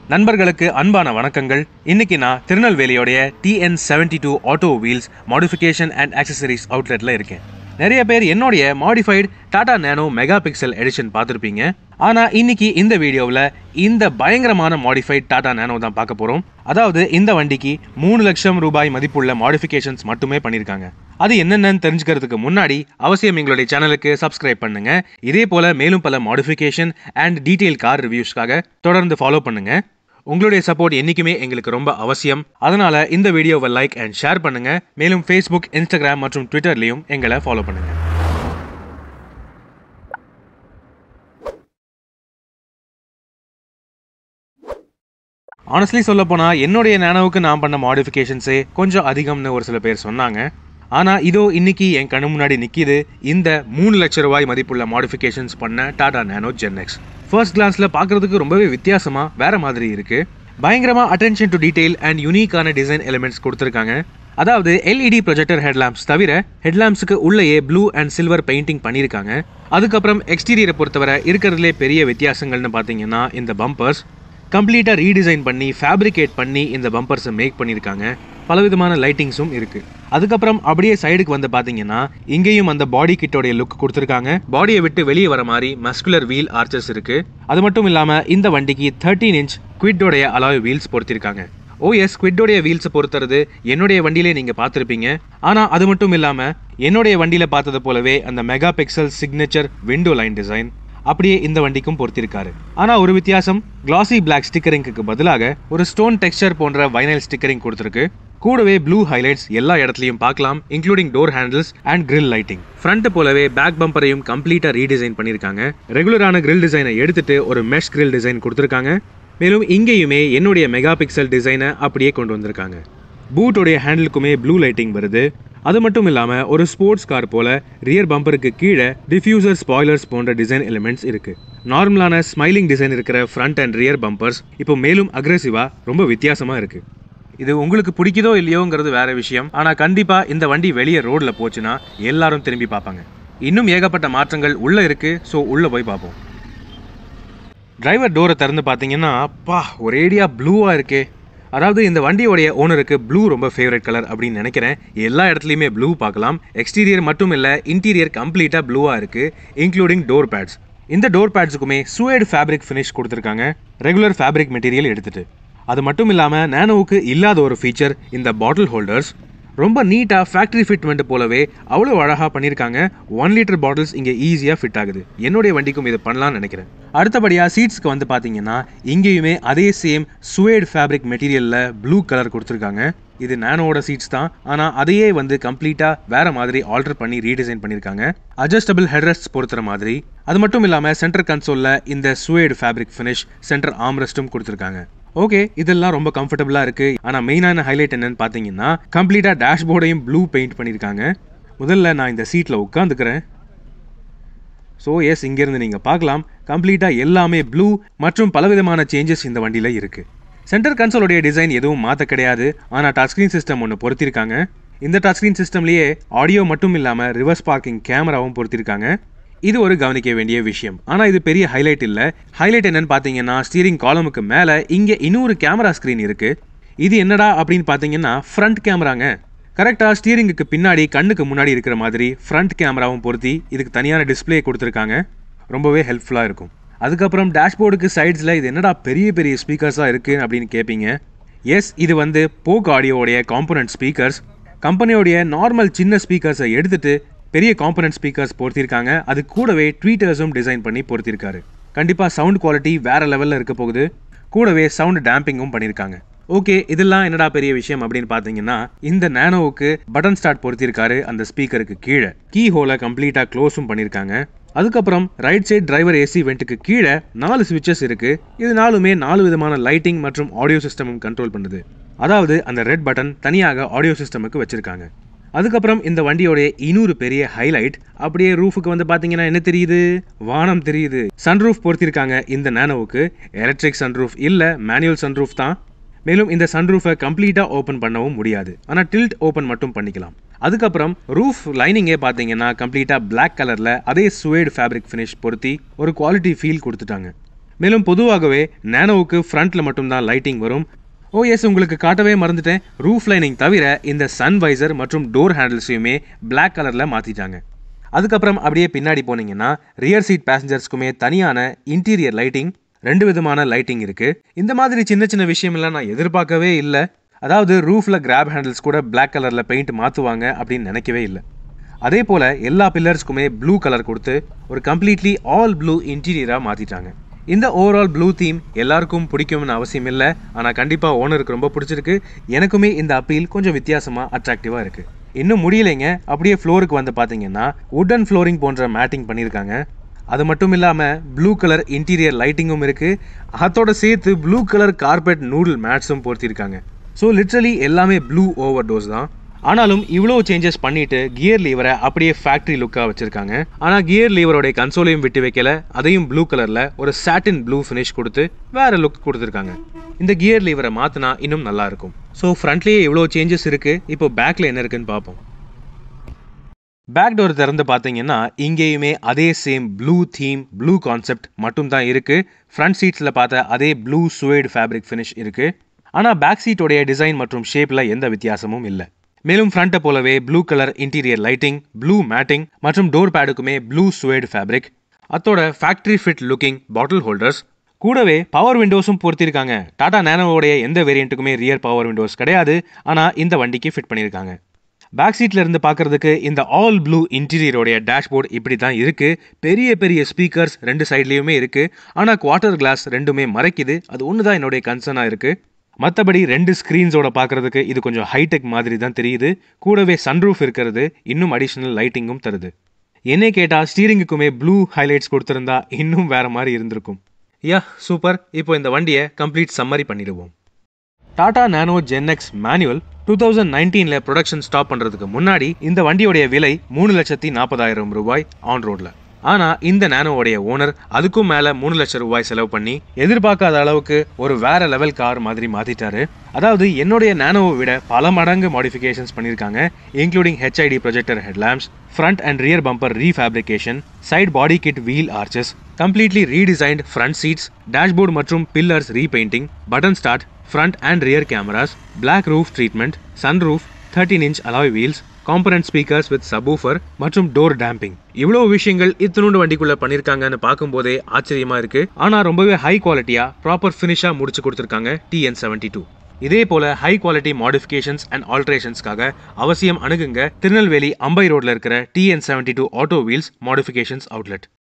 நண்பர்களுக்கு அன்பான வணக்கங்கள் இன்னைக்கு நான் திருநெல்வேலியோடைய TN seventy two auto wheels modification and accessories அவுட்லெட்ல இருக்கேன் நிறைய பேர் என்னுடைய modified Tata Nano mega pixel edition பார்த்துருப்பீங்க ஆனா இன்னைக்கு இந்த வீடியோவில் இந்த பயங்கரமான மாடிஃபைட் டாடா நேனோ தான் பார்க்க போறோம் அதாவது இந்த வண்டிக்கு மூணு லட்சம் ரூபாய் மதிப்புள்ள மாடிஃபிகேஷன்ஸ் மட்டுமே பண்ணியிருக்காங்க அது என்னென்னு தெரிஞ்சுக்கிறதுக்கு முன்னாடி அவசியம் எங்களுடைய சேனலுக்கு சப்ஸ்கிரைப் பண்ணுங்க இதே போல மேலும் பல மாடிஃபிகேஷன் அண்ட் டீடைல் கார் ரிவ்யூஸ்க்காக தொடர்ந்து ஃபாலோ பண்ணுங்க உங்களுடைய சப்போர்ட் என்றைக்குமே எங்களுக்கு ரொம்ப அவசியம் அதனால இந்த வீடியோவை லைக் அண்ட் ஷேர் பண்ணுங்க மேலும் ஃபேஸ்புக் இன்ஸ்டாகிராம் மற்றும் ட்விட்டர்லையும் எங்களை ஃபாலோ பண்ணுங்க ஆனஸ்ட்லி சொல்ல போனா என்னுடைய நானோவுக்கு நான் பண்ண மாடிஃபிகேஷன்ஸே கொஞ்சம் அதிகம்னு ஒரு சில பேர் சொன்னாங்க ஆனா இதோ இன்னைக்கு என் கண்ணு முன்னாடி நிக்கிது இந்த மூணு லட்ச ரூபாய் மதிப்புள்ள மாடிஃபிகேஷன்ஸ் பண்ண டாடா நேனோ ஜென்எக்ஸ் ஃபர்ஸ்ட் கிளாஸ்ல பார்க்கிறதுக்கு ரொம்பவே வித்தியாசமா வேற மாதிரி இருக்கு பயங்கரமா அட்டென்ஷன் டு டீடைல் அண்ட் யூனிக்கான டிசைன் எலிமெண்ட்ஸ் கொடுத்துருக்காங்க அதாவது எல்இடி ப்ரொஜெக்டர் ஹெட்லாம்ப்ஸ் தவிர ஹெட்லாம்ப்ஸுக்கு உள்ளேயே ப்ளூ அண்ட் சில்வர் பெயிண்டிங் பண்ணியிருக்காங்க அதுக்கப்புறம் எக்ஸ்டீரியரை பொறுத்தவரை இருக்கிறதுலே பெரிய வித்தியாசங்கள்னு பார்த்தீங்கன்னா இந்த பம்பர்ஸ் கம்ப்ளீட்டாக ரீடிசைன் பண்ணி ஃபேப்ரிகேட் பண்ணி இந்த பம்பர்ஸை மேக் பண்ணியிருக்காங்க பலவிதமான லைட்டிங்ஸும் இருக்கு அதுக்கப்புறம் அப்படியே சைடுக்கு வந்து பார்த்தீங்கன்னா இங்கேயும் அந்த பாடி கிட்டோடைய லுக் கொடுத்துருக்காங்க பாடியை விட்டு வெளியே வர மாதிரி மஸ்குலர் வீல் ஆர்ச்சஸ் இருக்கு அது மட்டும் இல்லாமல் இந்த வண்டிக்கு தேர்ட்டீன் இன்ச் குவிட்டோடைய அலாய் வீல்ஸ் பொறுத்திருக்காங்க ஓஎஸ் குவிட்டோடைய வீல்ஸை பொறுத்துறது என்னுடைய வண்டியிலே நீங்கள் பார்த்துருப்பீங்க ஆனால் அது மட்டும் இல்லாமல் என்னுடைய வண்டியில் பார்த்தது போலவே அந்த mega pixel signature window line design அப்படியே இந்த வண்டிக்கும் பொருத்திருக்காரு ஆனா ஒரு வித்தியாசம் கிளாசி பிளாக் ஸ்டிக்கரிங்க்கு பதிலாக ஒரு ஸ்டோன் டெக்ஸ்சர் போன்ற வைனைல் ஸ்டிக்கரிங் கொடுத்துருக்கு கூடவே ப்ளூ ஹைலைட்ஸ் எல்லா இடத்துலையும் பார்க்கலாம் including door handles and grill lighting front போலவே பேக் பம்பரையும் கம்ப்ளீட்டா ரீடிசைன் பண்ணியிருக்காங்க ரெகுலரான கிரில் டிசைனை எடுத்துட்டு ஒரு மெஷ் கிரில் டிசைன் கொடுத்துருக்காங்க மேலும் இங்கேயுமே என்னுடைய மெகா பிக்சல் டிசைனை அப்படியே கொண்டு வந்திருக்காங்க பூட்டோடைய ஹேண்டிலுக்குமே ப்ளூ லைட்டிங் வருது அது மட்டும் இல்லாமல் ஒரு ஸ்போர்ட்ஸ் கார் போல ரியர் பம்பருக்கு கீழே டிஃப்யூசர் ஸ்பாய்லர்ஸ் போன்ற டிசைன் எலிமெண்ட்ஸ் இருக்கு நார்மலான ஸ்மைலிங் டிசைன் இருக்கிற ஃப்ரண்ட் அண்ட் ரியர் பம்பர்ஸ் இப்போ மேலும் அக்ரெசிவா ரொம்ப வித்தியாசமா இருக்கு இது உங்களுக்கு பிடிக்குதோ இல்லையோங்கிறது வேற விஷயம் ஆனால் கண்டிப்பாக இந்த வண்டி வெளியே ரோடில் போச்சுன்னா எல்லாரும் திரும்பி பார்ப்பாங்க இன்னும் ஏகப்பட்ட மாற்றங்கள் உள்ளே இருக்கு ஸோ உள்ளே போய் பார்ப்போம் டிரைவர் டோரை திறந்து பார்த்தீங்கன்னா அப்பா ஒரேடியா ப்ளூவாக இருக்கே அதாவது இந்த வண்டியோடைய ஓனருக்கு ப்ளூ ரொம்ப ஃபேவரட் கலர் அப்படின்னு நினைக்கிறேன் எல்லா இடத்துலையுமே ப்ளூ பார்க்கலாம் எக்ஸ்டீரியர் மட்டும் இல்லை இன்டீரியர் கம்ப்ளீட்டாக ப்ளூவாக இருக்குது இன்க்ளூடிங் டோர் பேட்ஸ் இந்த டோர் பேட்ஸுக்குமே சுவேட் ஃபேப்ரிக் ஃபினிஷ் கொடுத்துருக்காங்க ரெகுலர் ஃபேப்ரிக் மெட்டீரியல் எடுத்துட்டு அது மட்டும் இல்லாமல் நேனோவுக்கு இல்லாத ஒரு ஃபீச்சர் இந்த பாட்டில் ஹோல்டர்ஸ் ரொம்ப நீட்டாக ஃபேக்ட்ரி ஃபிட்மெண்ட் போலவே அவ்வளோ அழகாக பண்ணியிருக்காங்க ஒன் லிட்டர் பாட்டில்ஸ் இங்கே ஈஸியாக ஃபிட் ஆகுது என்னுடைய வண்டிக்கும் இதை பண்ணலாம்னு நினைக்கிறேன் அடுத்தபடியாக சீட்ஸ்க்கு வந்து பார்த்தீங்கன்னா இங்கேயுமே அதே சேம் சுவேட் ஃபேப்ரிக் மெட்டீரியலில் ப்ளூ கலர் கொடுத்துருக்காங்க இது நானோட சீட்ஸ் தான் ஆனால் அதையே வந்து கம்ப்ளீட்டாக வேற மாதிரி ஆல்டர் பண்ணி ரீடிசைன் பண்ணியிருக்காங்க அட்ஜஸ்டபிள் ஹெட்ரெஸ்ட் பொறுத்துற மாதிரி அது மட்டும் இல்லாமல் சென்டர் கன்சோலில் இந்த சுவேட் ஃபேப்ரிக் ஃபினிஷ் சென்டர் ஆம்ரெஸ்ட்டும் கொடுத்துருக்காங்க ஓகே இதெல்லாம் ரொம்ப கம்ஃபர்டபுளாக இருக்கு ஆனால் மெயினான ஹைலைட் என்னன்னு பார்த்தீங்கன்னா கம்ப்ளீட்டாக டேஷ்போர்டையும் ப்ளூ பெயிண்ட் பண்ணியிருக்காங்க முதல்ல நான் இந்த சீட்டில் உட்காந்துக்கிறேன் ஸோ எஸ் இங்கேருந்து நீங்கள் பார்க்கலாம் கம்ப்ளீட்டாக எல்லாமே ப்ளூ மற்றும் பலவிதமான சேஞ்சஸ் இந்த வண்டியில் இருக்குது சென்டர் கன்சோலுடைய டிசைன் எதுவும் மாற்ற கிடையாது ஆனால் டச் ஸ்க்ரீன் சிஸ்டம் ஒன்று பொருத்திருக்காங்க இந்த டச் ஸ்க்ரீன் சிஸ்டம்லேயே ஆடியோ மட்டும் இல்லாமல் ரிவர்ஸ் பார்க்கிங் கேமராவும் பொருத்திருக்காங்க இது ஒரு கவனிக்க வேண்டிய விஷயம் ஆனால் இது பெரிய ஹைலைட் இல்லை ஹைலைட் என்னன்னு பார்த்தீங்கன்னா ஸ்டீரிங் காலமுக்கு மேலே இங்கே இன்னொரு கேமரா ஸ்க்ரீன் இருக்குது இது என்னடா அப்படின்னு பார்த்தீங்கன்னா ஃப்ரண்ட் கேமராங்க கரெக்டாக ஸ்டீரிங்குக்கு பின்னாடி கண்ணுக்கு முன்னாடி இருக்கிற மாதிரி ஃப்ரண்ட் கேமராவும் பொருத்தி இதுக்கு தனியான டிஸ்பிளே கொடுத்துருக்காங்க ரொம்பவே ஹெல்ப்ஃபுல்லாக இருக்கும் அதுக்கப்புறம் டேஷ்போர்டுக்கு சைட்ஸில் இது என்னடா பெரிய பெரிய ஸ்பீக்கர்ஸாக இருக்குது அப்படின்னு கேட்பீங்க எஸ் இது வந்து போக் ஆடியோடைய காம்பனண்ட் ஸ்பீக்கர்ஸ் கம்பெனியோடைய நார்மல் சின்ன ஸ்பீக்கர்ஸை எடுத்துட்டு பெரிய காம்பனண்ட் ஸ்பீக்கர்ஸ் பொருத்திருக்காங்க அது கூடவே ட்வீட்டர்ஸும் டிசைன் பண்ணி பொருத்திருக்காரு கண்டிப்பாக சவுண்ட் குவாலிட்டி வேற லெவலில் இருக்க போகுது கூடவே சவுண்ட் டேம்பிங்கும் பண்ணியிருக்காங்க ஓகே இதெல்லாம் என்னடா பெரிய விஷயம் அப்படின்னு பார்த்தீங்கன்னா இந்த நேனோவுக்கு பட்டன் ஸ்டார்ட் பொருத்திருக்காரு அந்த ஸ்பீக்கருக்கு கீழே கீ ஹோலை கம்ப்ளீட்டாக க்ளோஸும் பண்ணியிருக்காங்க அதுக்கப்புறம் ரைட் சைட் டிரைவர் ஏசி வெண்ட்டுக்கு கீழே நாலு சுவிட்சஸ் இருக்கு இது நாலுமே நாலு விதமான லைட்டிங் மற்றும் ஆடியோ சிஸ்டமும் கண்ட்ரோல் பண்ணுது அதாவது அந்த ரெட் பட்டன் தனியாக ஆடியோ சிஸ்டமுக்கு வச்சிருக்காங்க அதுக்கப்புறம் இந்த வண்டியோடைய இன்னொரு பெரிய ஹைலைட் அப்படியே ரூஃபுக்கு வந்து பார்த்தீங்கன்னா என்ன தெரியுது வானம் தெரியுது சன்ரூஃப் பொருத்திருக்காங்க இந்த நேனோவுக்கு எலக்ட்ரிக் சன்ரூஃப் இல்லை மேனுவல் சன்ரூஃப் தான் மேலும் இந்த சன்ரூஃபை கம்ப்ளீட்டாக ஓப்பன் பண்ணவும் முடியாது ஆனால் டில்ட் ஓப்பன் மட்டும் பண்ணிக்கலாம் அதுக்கப்புறம் ரூஃப் லைனிங்கே பார்த்தீங்கன்னா கம்ப்ளீட்டாக Black கலரில் அதே சுவேட் ஃபேப்ரிக் ஃபினிஷ் பொருத்தி ஒரு குவாலிட்டி ஃபீல் கொடுத்துட்டாங்க மேலும் பொதுவாகவே நேனோவுக்கு ஃப்ரண்ட்டில் மட்டும்தான் லைட்டிங் வரும் ஓ எஸ் உங்களுக்கு காட்டவே மறந்துட்டேன் ரூஃப் லைனிங் தவிர இந்த சன் வைசர் மற்றும் டோர் ஹேண்டில்ஸையுமே Black கலரில் மாற்றிட்டாங்க அதுக்கப்புறம் அப்படியே பின்னாடி போனீங்கன்னா ரியர் சீட் பேசஞ்சர்ஸ்க்குமே தனியான இன்டீரியர் லைட்டிங் ரெண்டு விதமான லைட்டிங் இருக்குது இந்த மாதிரி சின்ன சின்ன விஷயமெல்லாம் நான் எதிர்பார்க்கவே இல்லை அதாவது ரூஃபில் கிராப் ஹேண்டில்ஸ் கூட Black கலரில் பெயிண்ட் மாற்றுவாங்க அப்படின்னு நினைக்கவே இல்லை அதே போல் எல்லா பில்லர்ஸ்க்குமே ப்ளூ கலர் கொடுத்து ஒரு கம்ப்ளீட்லி ஆல் ப்ளூ இன்டீரியராக மாற்றிட்டாங்க இந்த ஓவரால் ப்ளூ தீம் எல்லாருக்கும் பிடிக்கும்னு அவசியம் இல்லை ஆனால் கண்டிப்பாக ஓனருக்கு ரொம்ப பிடிச்சிருக்கு எனக்குமே இந்த அப்பீல் கொஞ்சம் வித்தியாசமாக அட்ராக்டிவாக இருக்குது இன்னும் முடியலைங்க அப்படியே ஃப்ளோருக்கு வந்து பார்த்தீங்கன்னா வுடன் ஃப்ளோரிங் போன்ற மேட்டிங் பண்ணியிருக்காங்க அது மட்டும் இல்லாமல் ப்ளூ கலர் இன்டீரியர் லைட்டிங்கும் இருக்குது அதோட சேர்த்து ப்ளூ கலர் கார்பெட் நூடுல் மேட்ஸும் பொருத்திருக்காங்க ஸோ லிட்ரலி எல்லாமே ப்ளூ ஓவர் டோஸ் தான் ஆனாலும் இவ்வளோ சேஞ்சஸ் பண்ணிட்டு கியர் லீவரை அப்படியே ஃபேக்ட்ரி லுக்காக வச்சிருக்காங்க ஆனால் கியர் லீவரோடைய கன்சோலையும் விட்டு வைக்கல அதையும் ப்ளூ கலரில் ஒரு சாட்டின் ப்ளூ ஃபினிஷ் கொடுத்து வேற லுக் கொடுத்துருக்காங்க இந்த கியர் லீவரை மாற்றினா இன்னும் நல்லா இருக்கும் ஸோ ஃப்ரண்ட்லேயே இவ்வளோ சேஞ்சஸ் இருக்கு இப்போ பேக்கில் என்ன இருக்குன்னு பார்ப்போம் பேக் டோர் திறந்து பார்த்தீங்கன்னா இங்கேயுமே அதே same blue theme blue concept மட்டும் தான் இருக்கு ஃப்ரண்ட் சீட்ஸில் பார்த்த அதே ப்ளூ சுவேட் ஃபேப்ரிக் ஃபினிஷ் இருக்கு ஆனால் பேக் சீட்டோடைய டிசைன் மற்றும் ஷேப்பில் எந்த வித்தியாசமும் இல்லை மேலும் ஃப்ரண்ட்டை போலவே blue colour interior lighting blue matting மற்றும் டோர் பேடுக்குமே ப்ளூ சுவேட் ஃபேப்ரிக் அத்தோட factory fit looking bottle holders கூடவே பவர் விண்டோஸும் பொருத்திருக்காங்க டாடா நேனோவோடைய எந்த வேரியண்ட்டுக்குமே ரியர் பவர் விண்டோஸ் கிடையாது ஆனால் இந்த வண்டிக்கு ஃபிட் பண்ணியிருக்காங்க பேக் சீட்ல இருந்து பார்க்கறதுக்கு இந்த ஆல் ப்ளூ இன்டீரியரோடைய டேஷ்போர்ட் இப்படி தான் இருக்கு பெரிய பெரிய ஸ்பீக்கர்ஸ் ரெண்டு சைட்லேயுமே இருக்கு ஆனால் குவார்ட்டர் கிளாஸ் ரெண்டுமே மறைக்குது அது ஒன்று தான் என்னுடைய கன்சர்னாக இருக்கு மற்றபடி ரெண்டு ஸ்க்ரீன்ஸோட பார்க்கறதுக்கு இது கொஞ்சம் ஹைடெக் மாதிரி தான் தெரியுது கூடவே சன்ரூஃப் இருக்கிறது இன்னும் அடிஷ்னல் லைட்டிங்கும் தருது என்னை கேட்டால் ஸ்டீரிங்குக்குமே ப்ளூ ஹைலைட்ஸ் கொடுத்துருந்தா இன்னும் வேற மாதிரி இருந்திருக்கும் யா சூப்பர் இப்போ இந்த வண்டியை கம்ப்ளீட் சம்மரி பண்ணிடுவோம் Tata Nano GenX manual two thousand நைன்டீனில் ப்ரொடக்ஷன் ஸ்டாப் பண்ணுறதுக்கு முன்னாடி இந்த வண்டியோடைய விலை மூணு லட்சத்தி நாற்பதாயிரம் ரூபாய் ஆன் ரோடில் ஆனால் இந்த நானோவுடைய ஓனர் அதுக்கும் மேலே மூணு லட்சம் ரூபாய் செலவு பண்ணி எதிர்பார்க்காத அளவுக்கு ஒரு வேற லெவல் கார் மாதிரி மாற்றிட்டாரு அதாவது என்னுடைய நானோவை விட பல மடங்கு மாடிஃபிகேஷன்ஸ் பண்ணியிருக்காங்க including HID projector headlamps front and rear bumper refabrication side body kit wheel arches completely redesigned front seats dashboard மற்றும் pillars repainting button start front and rear cameras black roof treatment sun roof thirteen inch alloy wheels component speakers with subwoofer மற்றும் door damping இவ்வளவு விஷயங்கள் இத்தினோண்டு வண்டிக்குள்ள பண்ணிருக்காங்கன்னு பார்க்கும்போதே ஆச்சரியமா இருக்கு ஆனா ரொம்பவே high குவாலிட்டியா ப்ராப்பர் ஃபினிஷா முடிச்சு கொடுத்துருக்காங்க டிஎன் செவன்டி டூ இதே போல ஹை குவாலிட்டி மாடிஃபிகேஷன்ஸ் அண்ட் ஆல்ட்ரேஷன்ஸ்க்காக அவசியம் அணுகுங்க திருநெல்வேலி அம்பை ரோட்ல இருக்கிற TN seventy two auto wheels modifications outlet